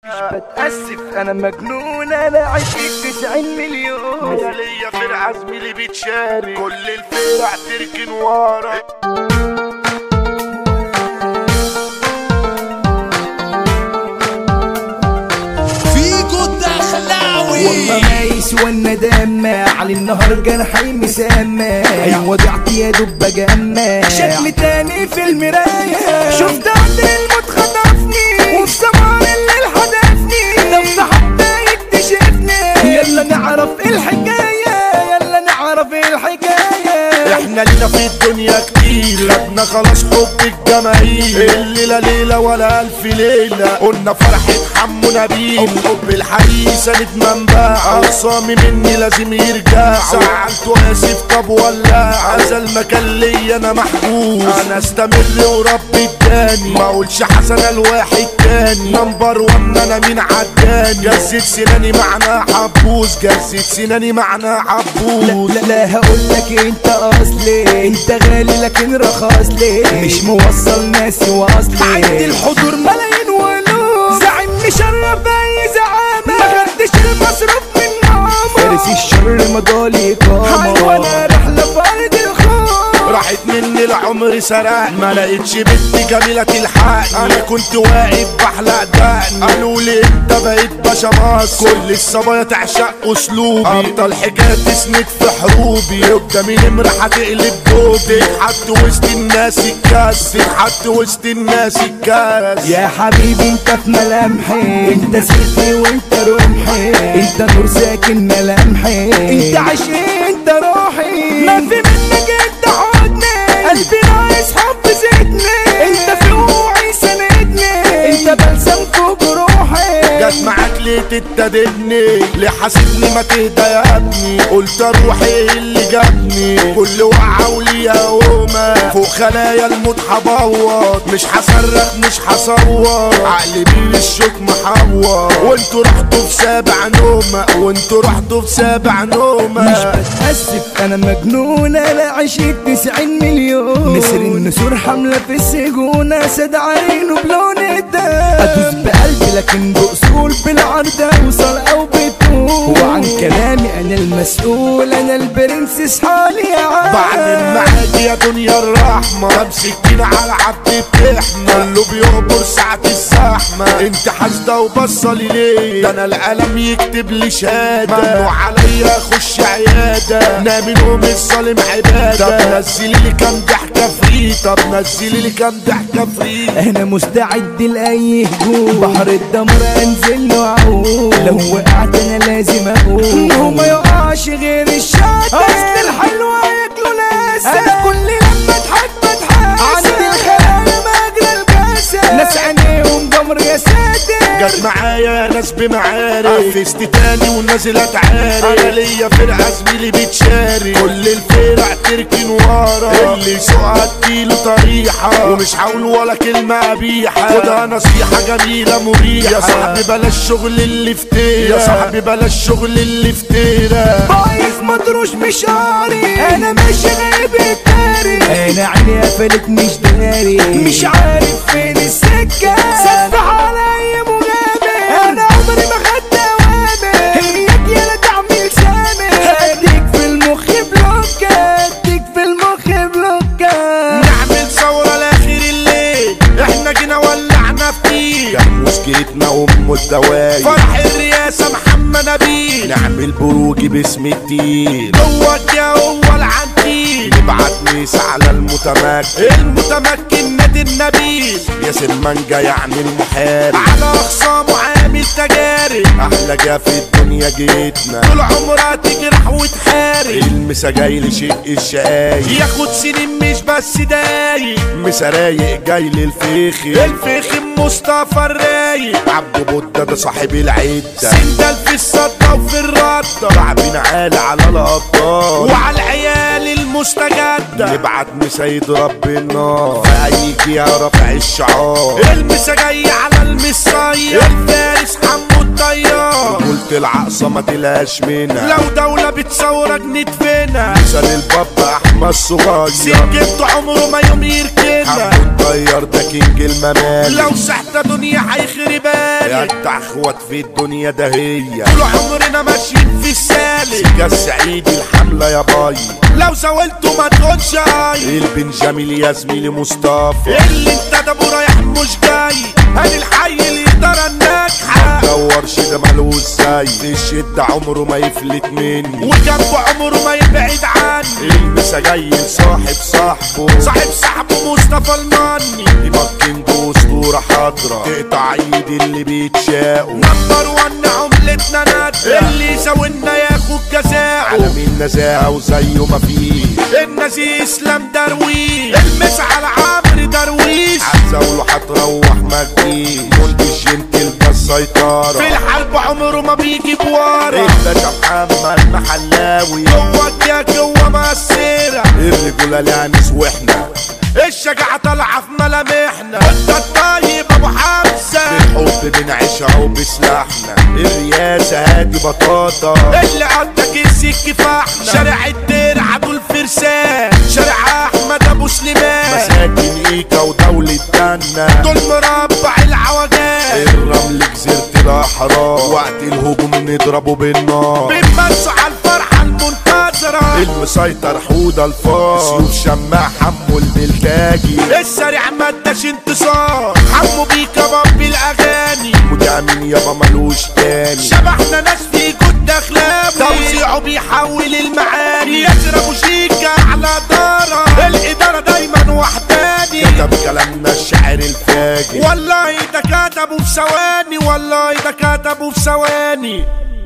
بتأسف انا مجنون انا عشت 90 مليون انا ليا فرقه زميلي بتشارك كل الفرق تركن ورا فيكو الدخلاوي والله ما يسوى الندم على النهر جرحي مسمى وضعت يا دب جمع شكل تاني في المراية شفت عند الموت خطفني وفي سمار الليل حدفني نفس حتى يكتشفني يلا نعرف الحكاية يلا نعرف الحكاية احنا لينا في الدنيا كتير خدنا خلاص حب الجماهير الليلة ليلة ولا ألف ليلة قلنا فرحة حمو نبيل الحب الحقيقي سند منبع أقصامي مني لازم يرجع زعلته آسف طب ولا هذا المكان ليا أنا محبوس أنا استمر وربي اداني ما أقولش حسن الواحد تاني نمبر ون أنا مين عداني جزت سناني معناها حبوس جزت سناني معناها لا, حبوس لا, لا هقول لك انت اصلي انت غالي لكن رخص لي مش موصل ناسي واصلي عندي الحضور ملايين ولوف زعيم مشرف اي زعامه ما خدش المصروف من ماما فارس الشر مضالي قامه وانا رحله في ارض الخوف راحت مني العمر سرق ما لقيتش بنت جميلة تلحقني انا كنت واقف بحلق دقني قالوا لي انت بقيت باشا مصر كل الصبايا تعشق اسلوبي افضل حكاية تسند في حروبي قدامي نمرة هتقلب دوبي تتحط وسط الناس الكاس تتحط وسط الناس الكاس يا حبيبي انت في ملامحي انت سيفي وانت رمحي انت نور ساكن ملامحي انت عشقي انت روحي ما في منك انت حضني قلبي ناقص حب زدني انت في وعي سندني انت بلسم فوق روحي جت معاك ليه تتدبني ليه حاسبني ما تهدى يا ابني قلت اروح ايه اللي جابني كل وقعه وليها قومه فوق خلايا الموت هبوط مش هصرخ مش هصور عقلي بيه الشوك محور وانتوا رحتوا في سابع نومه وانتوا رحتوا في سابع مش نومه بتأسف انا مجنون انا عشت 90 مليون نسر النسور حملة في السجون اسد عينه بلون الدم ادوس بقلبي لكن باصول بالعرض اوصل او بتقول وعن كلامي انا المسؤول انا البرنسس حالي يا عم بعمل معاك يا دنيا الرحمة بمسك كده على عبد بتحمى كله بيعبر ساعة الزحمة انت حاسدة وبصلي ليه ده انا القلم يكتب لي شهادة ممنوع عليا اخش عيادة نامنهم الظالم عبادة طب نزلي لي كام ضحكة فري طب نزلي لي كام ضحكة فري انا مستعد لاي هجوم بحر الدمر انزل له اعوم لو وقعت انا لازم اقوم وما يقعش غير الشاطر اصل الحلوة ياكلوا ناس انا كل لما اضحك بضحك عندي الخلايا مجرى الكاسة ناس عينيهم جمر يا ساتر جت معايا ناس بمعارف فزت تاني ونازل اتعارف انا ليا فرقه زميلي بتشارك كل الفرق تركن ورا اللي يسوقها اديله طريحه ومش هقول ولا كلمه قبيحه خدها نصيحه جميله مريحه يا صاحبي بلاش شغل اللي فتيرة يا صاحبي بلاش شغل اللي فتيرة بايظ مطروش مش قاري انا ماشي غايب التاري انا عيني قفلت مش داري مش عارف فين السكه سفح عليا مغامر انا عمري ما خدت اوامر هيك يا لا تعمل سامر هديك في المخ بلوكه هديك في المخ بلوكه نعمل ثورة لاخر الليل احنا جينا ولعنا فيه كان مسكتنا ام الدوايب فرح الرئاسة محمد نبيل نعمل بروجي باسم الدين جوك يا هو العنتيل نبعت ميس على المتمكن المتمكن نادي النبيل ياسر مانجا يعني المحارب على اخصامه عامل تجارب احلى جا في الدنيا جيتنا طول عمرها تجرح وتحارب المسا جاي لشق الشقايق ياخد سنين مش بس دايق مسا رايق جاي للفيخي الفيخي مصطفى الرايق عبد بودة ده صاحب العدة سندل في الصدة وفي الردة تعبين عالي على الابطال وعلى العيال المستجدة نبعت مسا يضرب بالنار فأيك يا رافع الشعار المسا جاي على المصاية الفارس حمو الطيار قلت خط العقصة ما تلاش منها لو دولة بتصورك ندفنها مثل الباب احمد صغير سكت عمره ما يوم يركنها حمو الطيار ده كينج الممالك لو سحت دنيا هيخرب يا بالك بتاع اخوات في الدنيا ده هي طول عمرنا ماشيين في السالك سكة السعيد الحملة يا باي لو زاولته ما تقولش اي البن جميل يا زميلي مصطفى اللي انت ده رايح مش جاي هاني الحي الاداره الناجحه دورش ده مالوش زي في الشدة عمره ما يفلت مني وجنبه عمره ما يبعد عني المسا جاي صاحب صاحبه صاحب صاحبه مصطفى المني دماغ كينج اسطورة حاضرة تقطع ايد اللي بيتشاقوا نمبر ون عملتنا ندى اللي يساوينا ياخد جزاءه عالمين نزاهة وزيه مفيش النزيه اسلام درويش المس على عمرو درويش عالزاوله هتروح مجديش منتج جنتل ده السيطرة في الحلب عمره ما بيجي بورا الباشا محمد محلاوي جوه الجاك جوه مقسرة الرجولة لعنس واحنا الشجاعة طالعة في ملامحنا انت الطيب ابو حمزة بالحب بنعيشها وبسلاحنا الرياسة هادي بطاطا اللي قدك السك فحنا شارع الدرع دول فرسان شارع احمد ابو سليمان مساكن ايكا ودولة دنا دول مربع العوجات الرمل جزيرة الأحرار وقت الهجوم نضربه بالنار بنمسوا على الفرحة المنتظرة المسيطر حوده الفار سيوف شماع حمو الملتاجي السريع ما اداش انتصار حمو بيك باب الاغاني مدعمين يابا ملوش تاني شبحنا ناس في جد اخلاقي توزيعه بيحول المعاني يشربوا شيكة على دارة الادارة دايما وحداني كتب كلامنا الشاعر الفاجر والله ده كتبوا في ثواني والله ده كتبوا في ثواني